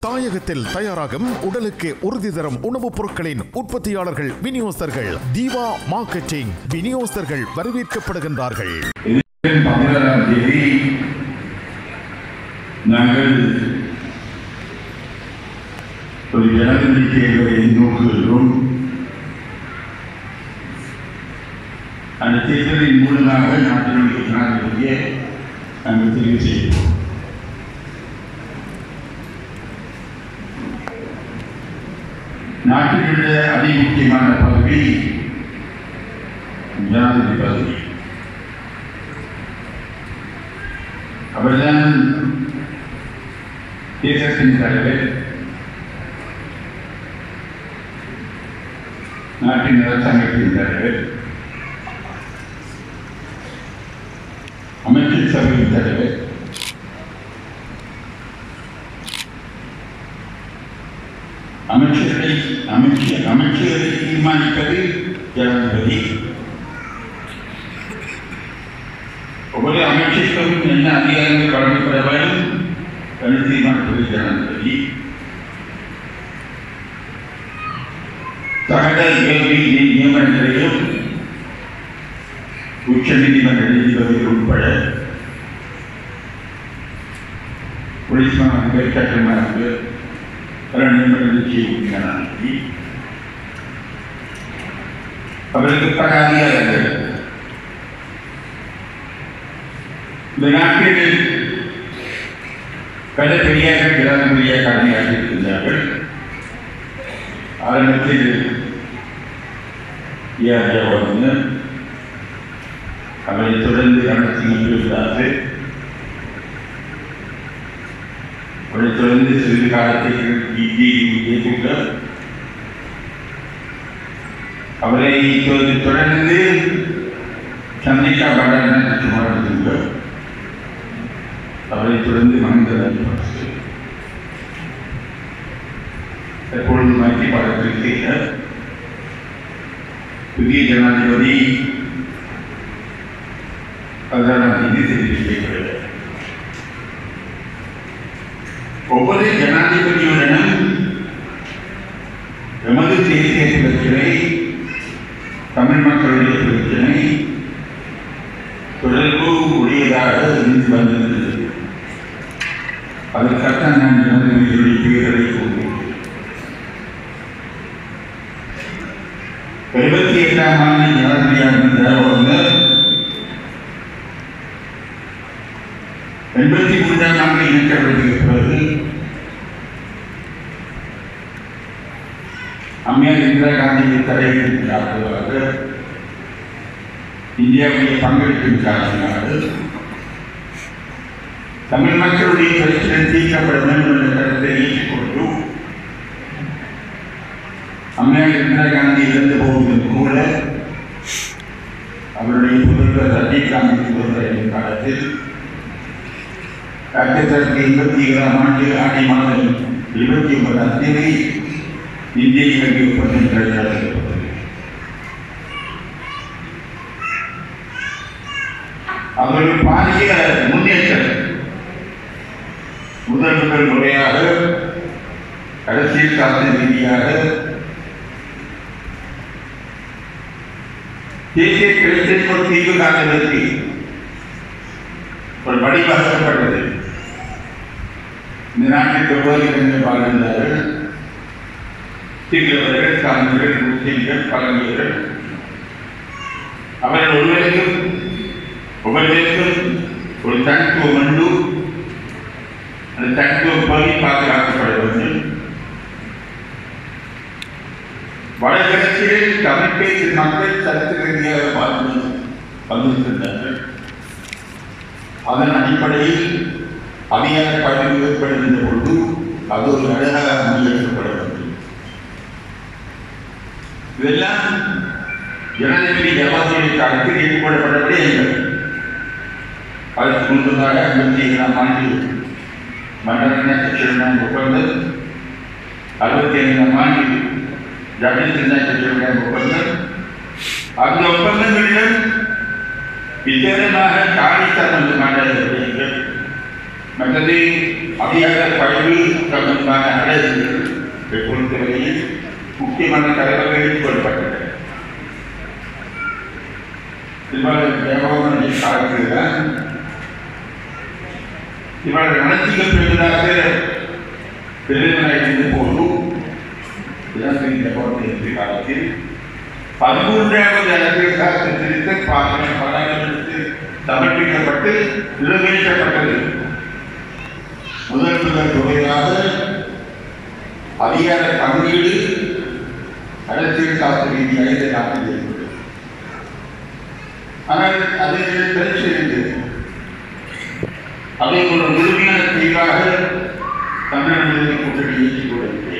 தாயகத்தில் தயாராகும் உடலுக்கு உறுதி தரும் உணவுப் பொருட்களின் உற்பத்தியாளர்கள் விநியோகஸ்தர்கள் தீவா மார்க்கெட்டிங் விநியோகஸ்தர்கள் வரவேற்கப்படுகின்றார்கள் பதினாறாம் தேதி நாங்கள் ஒரு ஜனாதிபதி தேர்தலை நோக்குகிறோம் அந்த தேர்தலின் மூலமாக நாட்டினுடைய ஜனாதிபதியை நாங்கள் தெரிவு செய்கிறோம் நாட்டினுடைய அதி முக்கியமான பதவி ஜனாதிபதி பதவி அவர்தான் தேசத்தின் தலைவர் நாட்டின் அரசாங்கத்தின் தலைவர் அமைச்சர் சபையின் தலைவர் அமைச்சர்களை அமைச்சர் அமைச்சர்களை தீர்மானிப்பது ஜனாதிபதி ஒவ்வொரு அமைச்சருக்கும் என்ன அதிகாரங்கள் வழங்கப்பட வேண்டும் என்று தீர்மானிப்பது ஜனாதிபதி சகல கேள்வி நியமனங்களையும் உச்ச நீதிமன்ற நீதிபதிகள் உட்பட போலீஸ் மாணவர்கள் சட்டமானவர்கள் பல நியமனங்கள் செய்யும் ஜனாதிபதி அவருக்கு பல அதிகாரங்கள் இந்த நாட்டில் பல பெரியார்கள் ஜனாதிபதியாக கடமையாற்றியிருக்கின்றார்கள் ஆரம்பத்தில் வந்து அவரை தொடர்ந்து ரணசிங்கம் இருந்தார்கள் அவரை தொடர்ந்து சிறிது காலத்தில் அவரை தொடர்ந்து சந்திரிகா பண்டாரன் சுமார் அவரை தொடர்ந்து மனிதன் தற்பொழுது மைத்திரி பாடத்தில் செய்த புதிய ஜனாதிபதி பிரதான தேதி தெரிவிக்கப்படுகிறது ஒவ்வொரு ஜனாதிபதியுடனும் எமது தேசிய பிரச்சனை தமிழ் மக்களுடைய பிரச்சனை தொடர்பு உடையதாக இருந்து வந்திருந்தது அதற்காக நான் ஜனாதிபதியுடைய பெயரை கூறுகிறேன் எழுபத்தி எட்டாம் ஆண்டு ஜனாதிபதியாக இருந்த எண்பத்தி மூன்றாம் ஆண்டு இணைக்கப்பட்டதுக்கு பிறகு அம்மையார் இந்திரா காந்தியை தலைவரின் காரணமாக இந்தியாவுடைய பங்களிப்பின் காரணமாக தமிழ் மக்களுடைய பிரச்சனை தீர்க்கப்பட வேண்டும் என்ற கருத்தை ஏற்றுக்கொண்டு அம்மையார் இந்திரா காந்தி இறந்து போவதற்கு கூட அவருடைய புதல்வர் ரஜினி காந்தி புதல்வரின் காலத்தில் ஆயிரத்தி தொள்ளாயிரத்தி எண்பத்தி ஏழாம் ஆண்டு ஆடி மாதம் இருபத்தி ஒன்பதாம் தேதி இந்திய இலங்கை ஒப்பந்தம் கையாளப்பட்டது அவர்கள் பாரிய முன்னேற்றம் முதல் முதல் முறையாக அரசியல் சாசன ரீதியாக தேசிய பிரச்சனைக்கு ஒரு தீர்வு காண்பதற்கு ஒரு வழிவகுக்கப்பட்டது இந்த நாட்டில் எவ்வளவு இடங்கள் வாழ்ந்தார்கள் தீவிரவர்கள் சார்ந்தவர்கள் முஸ்லீம்கள் பழங்கியர்கள் அவர்கள் ஒருவருக்கும் ஒவ்வொருவருக்கும் ஒரு தனித்துவ மண்டு அந்த தனித்துவ பகுதி பாதுகாக்கப்பட வேண்டும் வடகிழக்கில் தமிழ் பேசும் மக்கள் சரித்திர ரீதியாக வாழ்ந்து வந்திருக்கின்றார்கள் அதன் அடிப்படையில் அதிகார பகிர்வு ஏற்படுகின்ற பொழுது அது ஒரு அழகாக முன்னெடுக்கப்பட வேண்டும் இதெல்லாம் ஜனாதிபதி ஜவாஹர்லால் காலத்தில் ஏற்படப்பட்ட விடயங்கள் அதற்கு முன்பதாக ஐம்பத்தி ஏழாம் ஆண்டு மண்டல கட்சியுடன் ஒப்பந்தம் அறுபத்தி ஐந்தாம் ஆண்டு ஜமீன் கட்சியுடன் ஒப்பந்தம் அந்த ஒப்பந்தங்களிடம் விசேடமாக காணித்த சம்பந்தமான விடயங்கள் மற்றது அதிகார பயிர்வு சம்பந்தமான அழகுகள் பொறுத்தவரையில் முக்கியமான தலைவர்கள் கொள்ளப்பட்டன இவ்வாறு தேவகோமனை சார்ந்துதான் இவ்வாறு நடத்திக்கப்படுவதாக பெருமையாக இருந்த போது இந்த கோட்டை காலத்தில் பதிமூன்றாவது அரசியல் சாசன திருத்த பாசனம் பாராளுமன்றத்தில் சமர்ப்பிக்கப்பட்டு நிறைவேற்றப்பட்டது முதல் முதல் முறையாக அதிகார பங்கீடு அரசியல் சாஸ்திர ரீதியாக இதை நாட்டில் ஏற்பட்டது ஆனால் அது பிரச்சனை இருந்தது அதை ஒரு முழுமையான தீர்வாக தமிழக விடுதலை கூட்டணி ஏற்றிக் கொள்ளவில்லை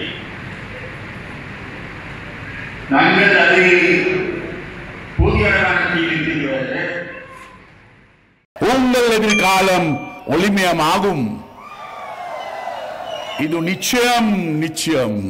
நாங்கள் அதை போதிய அளவான தீர்வு தீர்வாக உங்கள் எதிர்காலம் ஒளிமயமாகும் இது நிச்சயம் நிச்சயம்